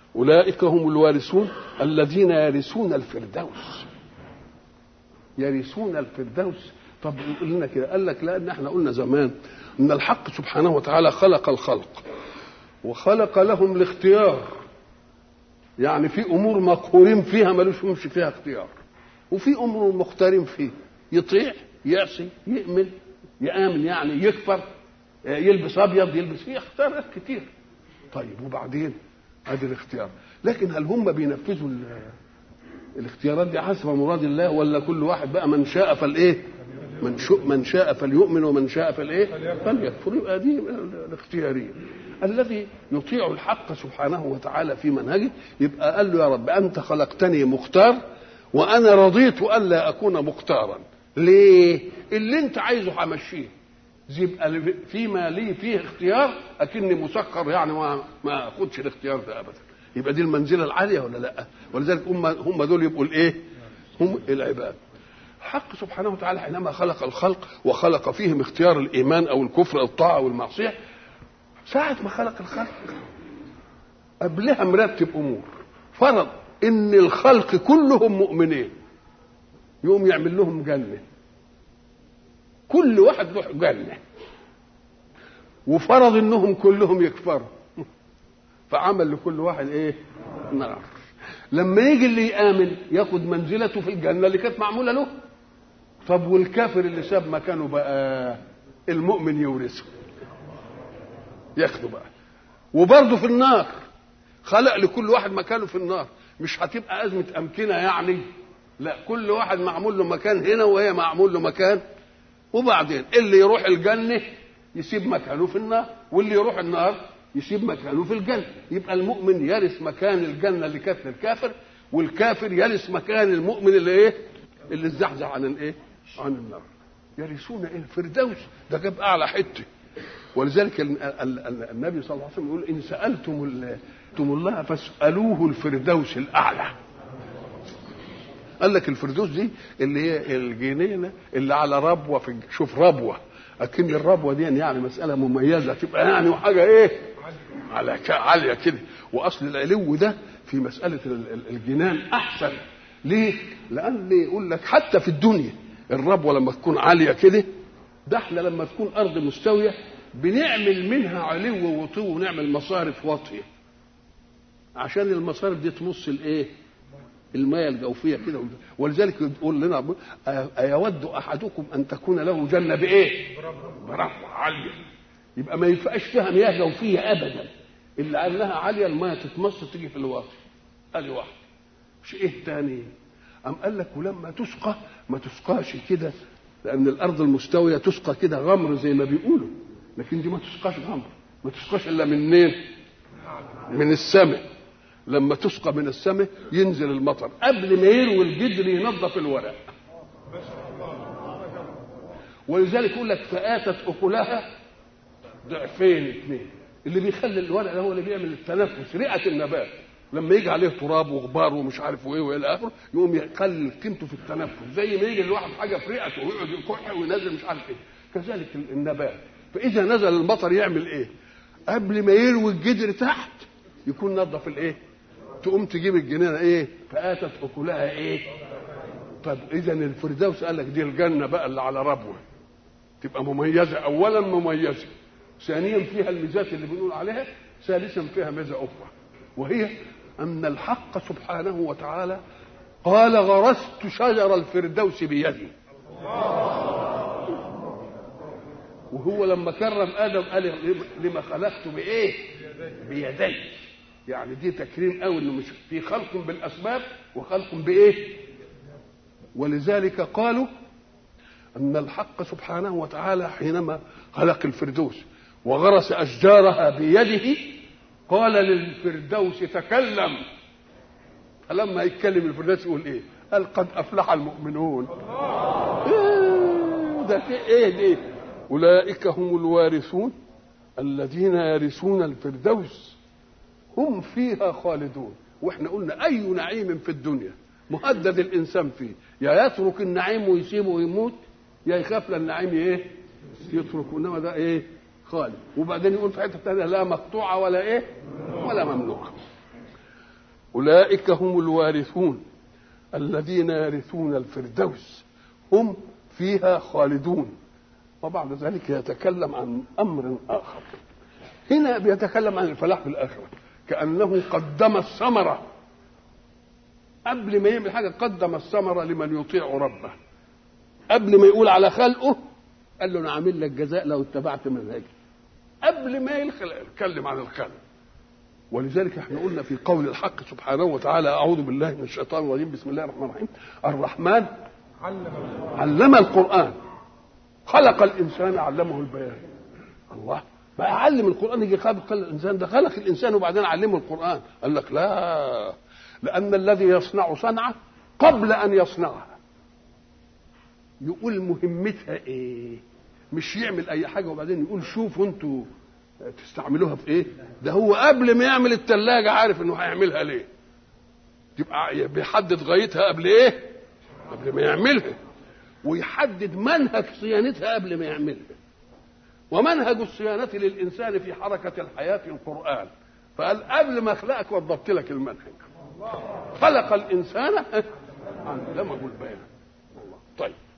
اولئك هم الوارثون الذين يرثون الفردوس يرثون الفردوس طب يقول لنا كده قال لك لان احنا قلنا زمان ان الحق سبحانه وتعالى خلق الخلق وخلق لهم الاختيار يعني في امور مقهورين فيها ملوش يمشي فيها اختيار وفي امور مختارين فيه يطيع يعصي يؤمن يامن يعني يكفر يلبس ابيض يلبس فيه اختيارات كتير طيب وبعدين ادي الاختيار لكن هل هم بينفذوا الاختيارات دي حسب مراد الله ولا كل واحد بقى من شاء فالايه من شاء من شاء فليؤمن ومن شاء فالايه فليكفر يبقى دي الاختياريه الذي يطيع الحق سبحانه وتعالى في منهجه يبقى قال له يا رب انت خلقتني مختار وانا رضيت الا اكون مختارا ليه اللي انت عايزه همشيه يبقى فيما لي فيه اختيار اكني مسخر يعني ما ما اخدش الاختيار ده ابدا يبقى دي المنزله العاليه ولا لا ولذلك هم هم دول يبقوا الايه هم العباد الحق سبحانه وتعالى حينما خلق الخلق وخلق فيهم اختيار الايمان او الكفر او الطاعه او المعصيه ساعه ما خلق الخلق قبلها مرتب امور فرض ان الخلق كلهم مؤمنين يقوم يعمل لهم جنه كل واحد له جنه وفرض انهم كلهم يكفروا فعمل لكل واحد ايه نار لما يجي اللي يامن ياخد منزلته في الجنه اللي كانت معموله له طب والكافر اللي ساب مكانه بقى المؤمن يورثه ياخده بقى وبرضه في النار خلق لكل واحد مكانه في النار مش هتبقى أزمة أمكنة يعني لا كل واحد معمول له مكان هنا وهي معمول له مكان وبعدين اللي يروح الجنة يسيب مكانه في النار واللي يروح النار يسيب مكانه في الجنة يبقى المؤمن يرث مكان الجنة اللي كانت للكافر والكافر يرث مكان المؤمن اللي ايه اللي اتزحزح عن الايه عن النار يرثون ايه الفردوس ده جاب اعلى حته ولذلك النبي صلى الله عليه وسلم يقول ان سالتم الله فاسالوه الفردوس الاعلى قال لك الفردوس دي اللي هي الجنينه اللي على ربوه في شوف ربوه اكن الربوه دي يعني مساله مميزه تبقى يعني وحاجه ايه على عاليه كده واصل العلو ده في مساله الجنان احسن ليه؟ لان يقول لك حتى في الدنيا الربوه لما تكون عاليه كده ده احنا لما تكون ارض مستويه بنعمل منها علو وطو ونعمل مصارف واطيه عشان المصارف دي تمص الايه؟ المياه الجوفيه كده ولذلك يقول لنا ايود احدكم ان تكون له جنه بايه؟ برفع عاليه يبقى ما ينفعش فيها مياه جوفيه ابدا اللي قال عاليه المياه تتمص تيجي في الواطي ادي واحد مش ايه تاني أم قال لك ولما تسقى ما تسقاش كده لأن الأرض المستوية تسقى كده غمر زي ما بيقولوا لكن دي ما تسقاش غمر ما تسقاش إلا منين؟ من السماء لما تسقى من السماء ينزل المطر قبل ما يروي الجدر ينظف الورق ولذلك يقول لك فآتت أكلها ضعفين اثنين اللي بيخلي الورق ده هو اللي بيعمل التنفس رئة النبات لما يجي عليه تراب وغبار ومش عارف وايه والى اخره يقوم يقلل قيمته في التنفس زي ما يجي الواحد حاجه في رئته ويقعد يكح وينزل مش عارف ايه كذلك النبات فاذا نزل المطر يعمل ايه؟ قبل ما يروي الجدر تحت يكون نظف الايه؟ تقوم تجيب الجنينه ايه؟ فاتت اكلها ايه؟ طب اذا الفردوس قال لك دي الجنه بقى اللي على ربوه تبقى مميزه اولا مميزه ثانيا فيها الميزات اللي بنقول عليها ثالثا فيها ميزه اخرى وهي أن الحق سبحانه وتعالى قال غرست شجر الفردوس بيدي وهو لما كرم آدم قال لما خلقت بإيه؟ بيدي يعني دي تكريم قوي انه مش في خلق بالاسباب وخلق بايه؟ ولذلك قالوا ان الحق سبحانه وتعالى حينما خلق الفردوس وغرس اشجارها بيده قال للفردوس تكلم فلما يتكلم الفردوس يقول ايه قال قد افلح المؤمنون إيه ده في ايه دي اولئك هم الوارثون الذين يرثون الفردوس هم فيها خالدون واحنا قلنا اي نعيم في الدنيا مهدد الانسان فيه يا يترك النعيم ويسيبه ويموت يا يخاف للنعيم ايه يترك انما ده ايه خالد وبعدين يقول في حته ثانيه لا مقطوعه ولا ايه ولا ممنوعه أولئك هم الوارثون الذين يرثون الفردوس هم فيها خالدون وبعد ذلك يتكلم عن أمر آخر هنا بيتكلم عن الفلاح في الآخرة كأنه قدم الثمرة قبل ما يعمل حاجة قدم الثمرة لمن يطيع ربه قبل ما يقول على خلقه قال له انا عامل لك جزاء لو اتبعت منهجي قبل ما يتكلم عن الخلق ولذلك احنا قلنا في قول الحق سبحانه وتعالى اعوذ بالله من الشيطان الرجيم بسم الله الرحمن الرحيم الرحمن علم القران خلق الانسان علمه البيان الله بقى علم القران يجي خلق الانسان ده خلق الانسان وبعدين علمه القران قال لك لا لان الذي يصنع صنعه قبل ان يصنعها يقول مهمتها ايه مش يعمل اي حاجه وبعدين يقول شوفوا انتوا تستعملوها في ايه ده هو قبل ما يعمل الثلاجه عارف انه هيعملها ليه يبقى بيحدد غايتها قبل ايه قبل ما يعملها ويحدد منهج صيانتها قبل ما يعملها ومنهج الصيانة للإنسان في حركة الحياة القرآن فقال قبل ما أخلقك وضبط لك المنهج خلق الإنسان علمه البيان طيب